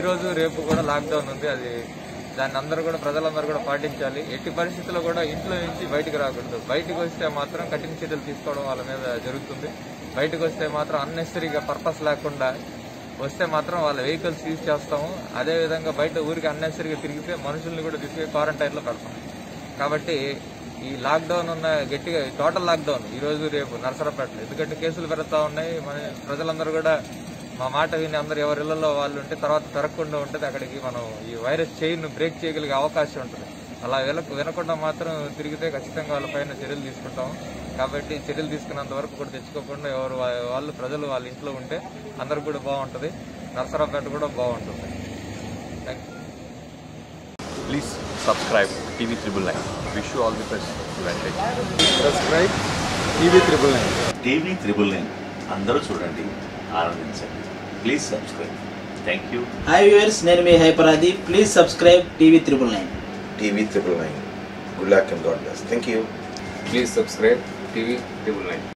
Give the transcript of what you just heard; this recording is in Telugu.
రోజు రేపు కూడా లాక్డౌన్ ఉంది అది దాన్ని అందరూ కూడా ప్రజలందరూ కూడా పాటించాలి ఎట్టి పరిస్థితుల్లో కూడా ఇంట్లో నుంచి బయటకు రాకూడదు బయటకు వస్తే మాత్రం కఠిన చర్యలు తీసుకోవడం వాళ్ళ మీద జరుగుతుంది బయటకు వస్తే మాత్రం అన్నెసరీగా పర్పస్ లేకుండా వస్తే మాత్రం వాళ్ళ వెహికల్స్ సీజ్ చేస్తాము అదే విధంగా బయట ఊరికి అన్నెసరీగా తిరిగితే మనుషుల్ని కూడా తీసుకుని క్వారంటైన్ లో పెడతాం కాబట్టి ఈ లాక్డౌన్ ఉన్న గట్టిగా టోటల్ లాక్డౌన్ ఈ రోజు రేపు నరసరాపేటలో ఎందుకంటే కేసులు పెరుగుతా ఉన్నాయి మన ప్రజలందరూ కూడా మా మాట విని అందరు ఎవరి ఇళ్లలో వాళ్ళు ఉంటే తర్వాత పెరగకుండా ఉంటుంది అక్కడికి మనం ఈ వైరస్ చైన్ బ్రేక్ చేయగలిగే అవకాశం ఉంటుంది అలా వినక వినకుండా మాత్రం తిరిగితే ఖచ్చితంగా వాళ్ళ పైన చర్యలు తీసుకుంటాం కాబట్టి చర్యలు తీసుకున్నంత వరకు కూడా తెచ్చుకోకుండా ఎవరు వా- వాళ్ళు ప్రజలు వాళ్ళ ఇంట్లో ఉంటే అందరికి కూడా బాగుంటుంది నరసరాపేట కూడా బాగుంటుంది thank you Please subscribe TV Triple Nine. Wish you all the best. Advantage. Subscribe TV triple nine TV triple nine అందరూ చూడండి ఆనందించండి please subscribe thank you hi viewers నేను మీ హైపరాది please subscribe TV triple nine TV triple nine. Good luck and God bless. Thank you. Please subscribe TV triple nine